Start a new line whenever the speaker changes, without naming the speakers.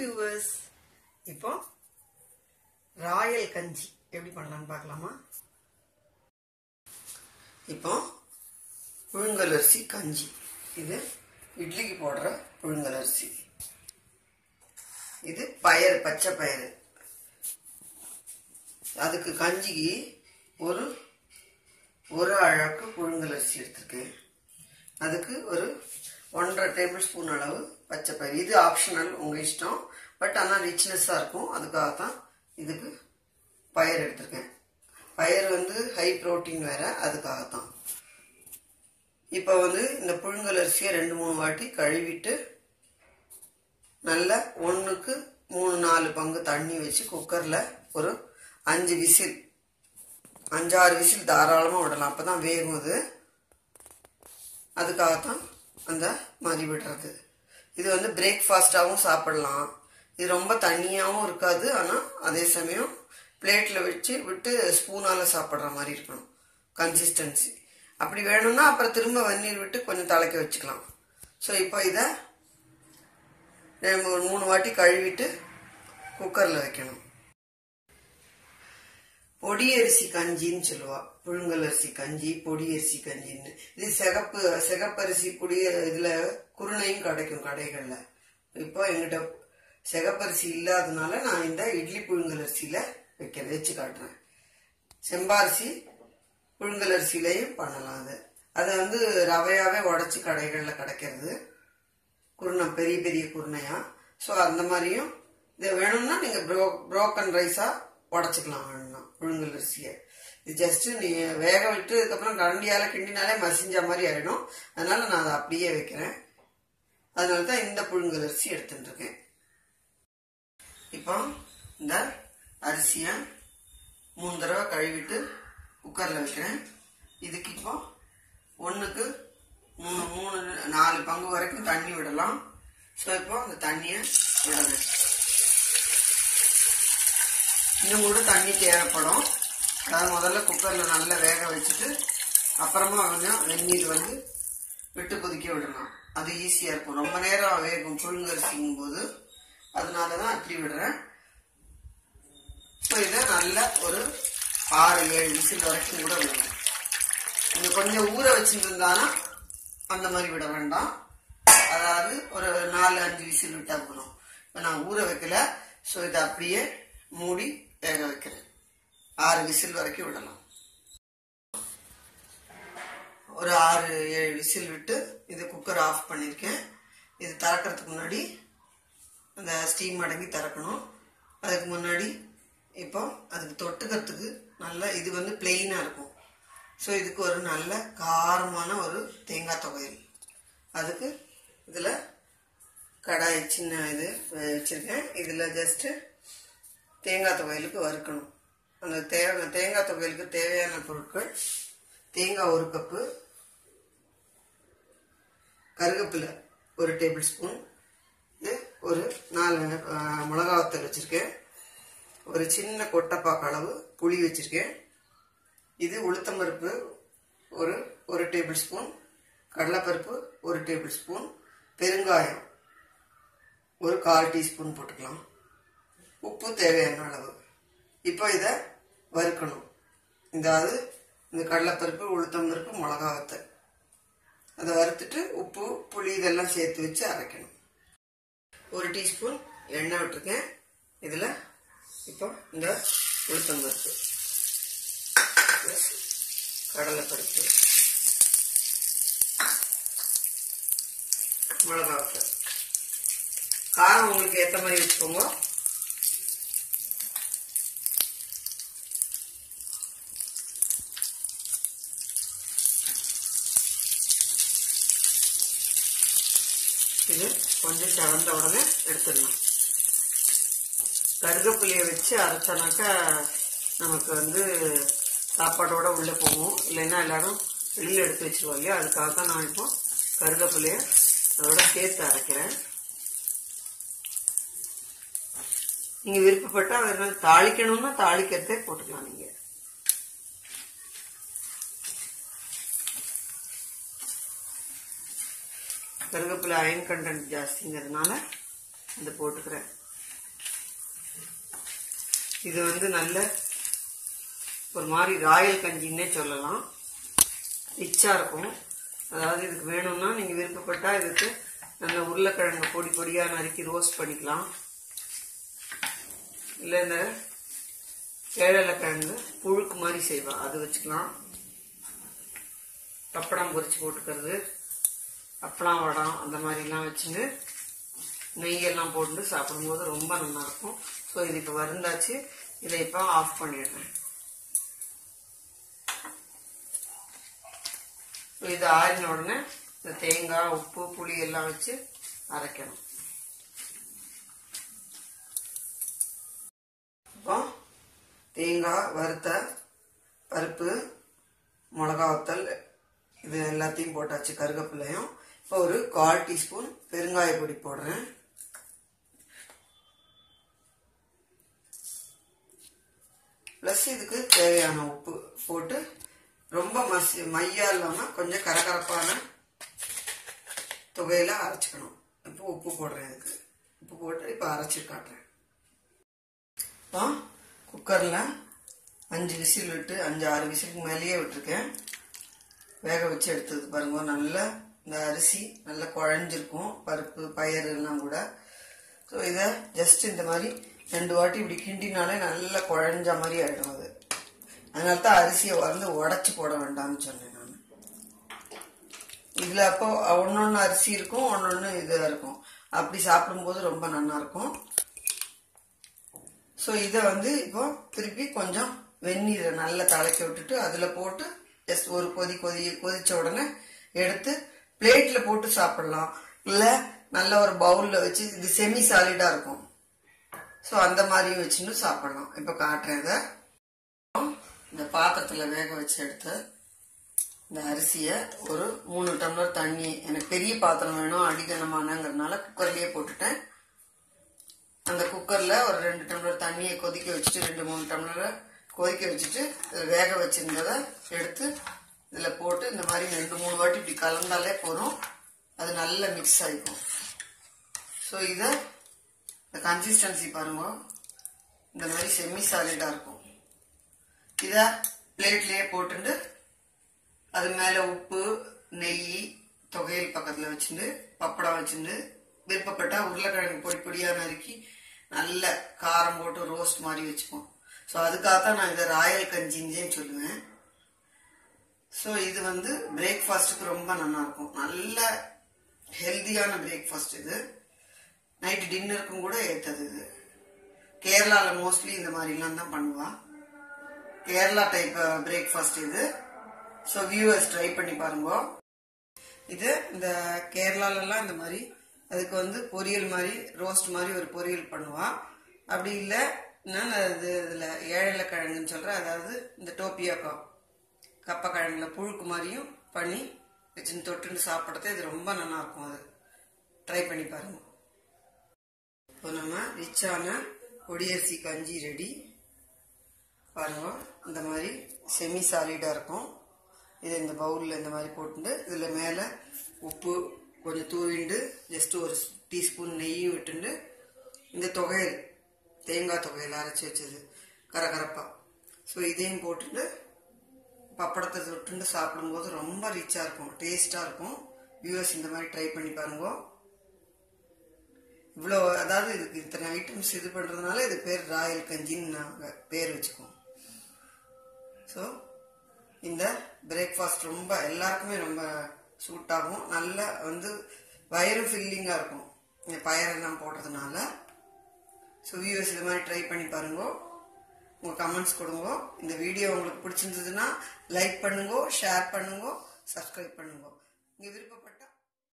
viewers இப்போ Royal கஞ்சி எப்படி பண்ணலாம்னு பார்க்கலாமா இப்போ புழுங்கல் அரிசி கஞ்சி இது இட்லிக்கு போடுற புழுங்கல் அரிசி இது பயறு பச்சை பயிறு அதுக்கு கஞ்சிக்கு ஒரு ஒரு அழகு புழுங்கல் அரிசி எடுத்திருக்கேன் அதுக்கு ஒரு ஒன்றரை டேபிள் ஸ்பூன் அளவு பச்சை பயிறு இது ஆப்ஷனல் உங்கள் இஷ்டம் பட் ஆனால் ரிச்னஸ்ஸாக இருக்கும் அதுக்காக தான் இதுக்கு பயிர் எடுத்திருக்கேன் பயிர் வந்து ஹை ப்ரோட்டீன் வேற அதுக்காகத்தான் இப்போ வந்து இந்த புழுங்கல் அரிசியை ரெண்டு மூணு வாட்டி கழுவிட்டு நல்லா ஒன்றுக்கு மூணு நாலு பங்கு தண்ணி வச்சு குக்கரில் ஒரு அஞ்சு விசில் அஞ்சாறு விசில் தாராளமாக விடலாம் அப்போ தான் வேகும் அது அதுக்காகத்தான் அந்த மாதிரி விடுறது இது வந்து பிரேக்ஃபாஸ்டாகவும் சாப்பிடலாம் இது ரொம்ப தண்ணியாகவும் இருக்காது ஆனால் அதே சமயம் பிளேட்டில் வச்சு விட்டு ஸ்பூனால் சாப்பிட்ற மாதிரி இருக்கணும் கன்சிஸ்டன்சி அப்படி வேணும்னா அப்புறம் திரும்ப வெந்நீர் விட்டு கொஞ்சம் தலைக்க வச்சுக்கலாம் ஸோ இப்போ இதை ஒரு மூணு வாட்டி கழுவிட்டு குக்கரில் வைக்கணும் பொடி அரிசி கஞ்சின்னு சொல்லுவா புழுங்கல் அரிசி கஞ்சி பொடி அரிசி கஞ்சின்னு இது சிகப்பு சிகப்பரிசி பொடி இதுல குருணையும் கிடைக்கும் கடைகள்ல இப்போ எங்கிட்ட சிகப்பரிசி இல்லாதனால நான் இந்த இட்லி புழுங்கல் அரிசியில வைக்கிறேன் வச்சு காட்டுறேன் செம்பாரிசி புழுங்கல் அரிசியிலையும் பண்ணலாம் அது அதை வந்து ரவையாவே உடச்சி கடைகளில் கிடைக்கிறது குருணை பெரிய பெரிய குருணையா ஸோ அந்த மாதிரியும் இது வேணும்னா நீங்கள் ப்ரோ ப்ரோக்கன் ரைஸாக உடச்சிக்கலாம் வேணும்னா புழுங்கல் அரிசியை இது ஜஸ்ட் நீ வேக விட்டு அதுக்கப்புறம் கரண்டியால கிண்டினாலே மசிஞ்ச மாதிரி ஆயிடும் அதனால நான் அதை அப்படியே வைக்கிறேன் அதனால தான் இந்த புழுங்கல் அரிசி எடுத்துட்டு இருக்கேன் இப்போ இந்த அரிசியை மூணு தடவை கழுவிட்டு குக்கரில் வைக்கிறேன் இதுக்கு இப்போ ஒன்றுக்கு மூணு மூணு நாலு பங்கு வரைக்கும் தண்ணி விடலாம் ஸோ இப்போ அந்த தண்ணியை விடணும் இன்னும் கூட தண்ணி தேவைப்படும் அதாவது முதல்ல குக்கரில் நல்லா வேக வச்சுட்டு அப்புறமா கொஞ்சம் வெந்நீர் வந்து விட்டு கொதிக்க விடலாம் அது ஈஸியாக இருக்கும் ரொம்ப நேரம் வேகும் புழுங்கரிசிங்கும் போது அதனால தான் அப்படி விடுறேன் இப்போ இதை நல்லா ஒரு ஆறு ஏழு விசில் வரைக்கும் கூட விடணும் நீங்கள் கொஞ்சம் ஊற வச்சுட்டு இருந்தானா அந்த மாதிரி விட வேண்டாம் அதாவது ஒரு நாலு அஞ்சு விசில் விட்டா போதும் இப்போ நான் ஊற வைக்கல ஸோ இதை அப்படியே மூடி வேக வைக்கிறேன் ஆறு விசில் வரைக்கும் விடலாம் ஒரு ஆறு ஏழு விசில் விட்டு இது குக்கர் ஆஃப் பண்ணியிருக்கேன் இது திறக்கிறதுக்கு முன்னாடி அந்த ஸ்டீம் அடங்கி திறக்கணும் அதுக்கு முன்னாடி இப்போ அதுக்கு தொட்டுக்கிறதுக்கு நல்லா இது வந்து பிளெயினாக இருக்கும் ஸோ இதுக்கு ஒரு நல்ல காரமான ஒரு தேங்காய் துவையல் அதுக்கு இதில் கடாய் சின்ன இது வச்சுருக்கேன் இதில் ஜஸ்ட்டு தேங்காய் துவையலுக்கு வறுக்கணும் அந்த தே தேங்காய் துவையலுக்கு தேவையான பொருட்கள் தேங்காய் ஒரு கப்பு கருகப்பிலை ஒரு டேபிள் ஸ்பூன் இது ஒரு நாலு மிளகா வத்தல் வச்சுருக்கேன் ஒரு சின்ன கொட்டைப்பாக்கு அளவு புளி வச்சுருக்கேன் இது உளுத்தம்பருப்பு ஒரு ஒரு டேபிள் ஸ்பூன் கடலைப்பருப்பு ஒரு டேபிள் ஸ்பூன் பெருங்காயம் ஒரு கால் டீஸ்பூன் போட்டுக்கலாம் உப்பு தேவையான அளவு இப்போ இதை வறுக்கணும் இதாவது இந்த கடலைப்பருப்பு உளுத்தம்பருப்பு மிளகா வத்தல் அதை வறுத்துட்டு உப்பு புளி இதெல்லாம் சேர்த்து வச்சு அரைக்கணும் ஒரு டீஸ்பூன் எண்ணெய் விட்டுருக்கேன் இதில் இப்போ இந்த உளுத்தம்பருப்பு கடலைப்பருப்பு மிளகா வத்தல் காரம் உங்களுக்கு ஏற்ற மாதிரி வச்சுக்கோங்க இது கொஞ்சம் செவந்த உடனே எடுத்துடலாம் கருகப்புளியை வச்சு அரைச்சோனாக்கா நமக்கு வந்து சாப்பாடோட உள்ளே போகும் இல்லைன்னா எல்லாரும் வெளியில் எடுத்து வச்சிருவோம் இல்லையா அதுக்காக தான் நான் இப்போ கருகப்புளியை அதோட சேர்த்து அரைக்கிறேன் நீங்கள் விருப்பப்பட்டால் வேறு தாளிக்கணும்னா தாளிக்கிறதே போட்டுக்கலாம் நீங்கள் கருவேப்பிலை அயன் கண்டென்ட் ஜாஸ்திங்கிறதுனால இதை போட்டுக்கிறேன் இது வந்து நல்ல ஒரு மாதிரி ராயல் கஞ்சின்னே சொல்லலாம் ரிச்சாக இருக்கும் அதாவது இதுக்கு வேணும்னா நீங்கள் விருப்பப்பட்டால் இதுக்கு நல்ல உருளைக்கிழங்கு பொடி பொடியாக நறுக்கி ரோஸ்ட் பண்ணிக்கலாம் இல்லை இந்த ஏழலைக்கிழங்கு புழுக்கு மாதிரி செய்வேன் அது வச்சுக்கலாம் பப்படம் பொரிச்சு போட்டுக்கிறது அப்பளம் வடம் அந்த மாதிரிலாம் வச்சுட்டு நெய்யெல்லாம் போட்டு சாப்பிடும்போது ரொம்ப நல்லா இருக்கும் ஸோ இது இப்போ வருந்தாச்சு இதை இப்போ ஆஃப் பண்ணிடுறேன் ஸோ இது ஆறின உடனே இந்த தேங்காய் உப்பு புளி எல்லாம் வச்சு அரைக்கணும் இப்போ தேங்காய் வறுத்த பருப்பு மிளகா வத்தல் இது எல்லாத்தையும் போட்டாச்சு கருவேப்பிலையும் இப்போ ஒரு கால் டீஸ்பூன் பெருங்காய பொடி போடுறேன் ப்ளஸ் இதுக்கு தேவையான உப்பு போட்டு ரொம்ப மசி மையா இல்லாமல் கொஞ்சம் கரகரப்பான தொகையில அரைச்சிக்கணும் இப்போ உப்பு போடுறேன் இதுக்கு உப்பு போட்டு இப்போ அரைச்சி காட்டுறேன் இப்போ குக்கரில் அஞ்சு விசில் விட்டு அஞ்சு ஆறு விசிலுக்கு மேலேயே விட்டுருக்கேன் வேக வச்சு எடுத்தது பாருங்க நல்லா இந்த அரிசி நல்லா குழஞ்சிருக்கும் பருப்பு பயிர் எல்லாம் கூட ஸோ இதை ஜஸ்ட் இந்த மாதிரி ரெண்டு வாட்டி இப்படி கிண்டினாலே நல்லா குழஞ்ச மாதிரி ஆகிடும் அது அதனால தான் அரிசியை வந்து உடச்சி போட வேண்டாம்னு சொன்னேன் நான் இதில் அப்போ ஒன்னொன்று அரிசி இருக்கும் ஒன்னொன்று இதாக இருக்கும் அப்படி சாப்பிடும்போது ரொம்ப நல்லா இருக்கும் ஸோ இதை வந்து இப்போ திருப்பி கொஞ்சம் வெந்நீரை நல்லா தலைக்க விட்டுட்டு அதில் போட்டு ஜஸ்ட் ஒரு கொதி கொதி கொதிச்ச உடனே எடுத்து பிளேட்டில் போட்டு சாப்பிடலாம் இல்லை நல்ல ஒரு பவுலில் வச்சு இது செமி சாலிடாக இருக்கும் ஸோ அந்த மாதிரியும் வச்சுன்னு சாப்பிடலாம் இப்போ காட்டுறேன் இதை இந்த பாத்திரத்தில் வேக வச்சு எடுத்து இந்த அரிசியை ஒரு மூணு டம்ளர் தண்ணி எனக்கு பெரிய பாத்திரம் வேணும் அடிகனமானங்கிறதுனால குக்கர்லேயே போட்டுட்டேன் அந்த குக்கரில் ஒரு ரெண்டு டம்ளர் தண்ணியை கொதிக்க வச்சுட்டு ரெண்டு மூணு டம்ளரை கொதிக்க வச்சுட்டு வேக வச்சிருந்ததை எடுத்து இதில் போட்டு இந்த மாதிரி ரெண்டு மூணு வாட்டி இப்படி கலந்தாலே போதும் அது நல்ல மிக்ஸ் ஆகிக்கும் ஸோ இதை இந்த கன்சிஸ்டன்சி பாருங்க இந்த மாதிரி செமி சாலிடாக இருக்கும் இதை பிளேட்லேயே போட்டுட்டு அது மேலே உப்பு நெய் தொகையல் பக்கத்தில் வச்சுட்டு பப்படம் வச்சுட்டு விருப்பப்பட்டா உருளைக்கிழங்கு பொடி பொடியாக நறுக்கி நல்ல காரம் போட்டு ரோஸ்ட் மாதிரி வச்சுப்போம் ஸோ அதுக்காகத்தான் நான் இதை ராயல் கஞ்சின்னு சொல்லுவேன் ஸோ இது வந்து பிரேக்ஃபாஸ்ட்டுக்கு ரொம்ப நல்லா இருக்கும் நல்ல ஹெல்தியான பிரேக்ஃபாஸ்ட் இது நைட்டு டின்னருக்கும் கூட ஏற்றது இது கேரளாவில் மோஸ்ட்லி இந்த மாதிரிலாம் தான் பண்ணுவா கேரளா டைப் பிரேக்ஃபாஸ்ட் இது ஸோ வியூவர்ஸ் ட்ரை பண்ணி பாருங்க இது இந்த கேரளாலலாம் இந்த மாதிரி அதுக்கு வந்து பொரியல் மாதிரி ரோஸ்ட் மாதிரி ஒரு பொரியல் பண்ணுவா அப்படி இல்லை நான் அது இதில் ஏழலை கிழங்குன்னு சொல்கிறேன் அதாவது இந்த டோப்பியாக்கா கப்பக்கிழங்குல புழுக்கு மாதிரியும் பண்ணி வச்சுன்னு தொட்டுன்னு சாப்பிட்றது இது ரொம்ப நல்லா இருக்கும் அது ட்ரை பண்ணி பாருங்க இப்போ நம்ம ரிச்சான பொடியரிசி கஞ்சி ரெடி பாருங்க இந்த மாதிரி செமி சாலிடாக இருக்கும் இது இந்த பவுலில் இந்த மாதிரி போட்டுட்டு இதில் மேலே உப்பு கொஞ்சம் தூவிண்டு ஜஸ்ட் ஒரு டீஸ்பூன் நெய்யும் விட்டுண்டு இந்த தொகையல் தேங்காய் தொகையில் அரைச்சி வச்சது கரகரப்பா ஸோ இதையும் போட்டுட்டு பப்படத்தை தொட்டுண்டு சாப்பிடும்போது ரொம்ப ரிச்சாக இருக்கும் டேஸ்ட்டாக இருக்கும் வியூவர்ஸ் இந்த மாதிரி ட்ரை பண்ணி பாருங்க இவ்வளோ அதாவது இதுக்கு இத்தனை ஐட்டம்ஸ் இது பண்ணுறதுனால இது பேர் ராயல் கஞ்சின்னு நாங்கள் பேர் வச்சுக்குவோம் ஸோ இந்த பிரேக்ஃபாஸ்ட் ரொம்ப எல்லாருக்குமே ரொம்ப சூட் ஆகும் நல்லா வந்து வயிறு ஃபில்லிங்காக இருக்கும் இந்த பயரெல்லாம் போடுறதுனால ஸோ வியூவர்ஸ் இது மாதிரி ட்ரை பண்ணி பாருங்க உங்கள் கமெண்ட்ஸ் கொடுங்க இந்த வீடியோ உங்களுக்கு பிடிச்சிருந்ததுன்னா லைக் பண்ணுங்க ஷேர் பண்ணுங்க சப்ஸ்கிரைப் பண்ணுங்க நீங்கள் விருப்பப்பட்ட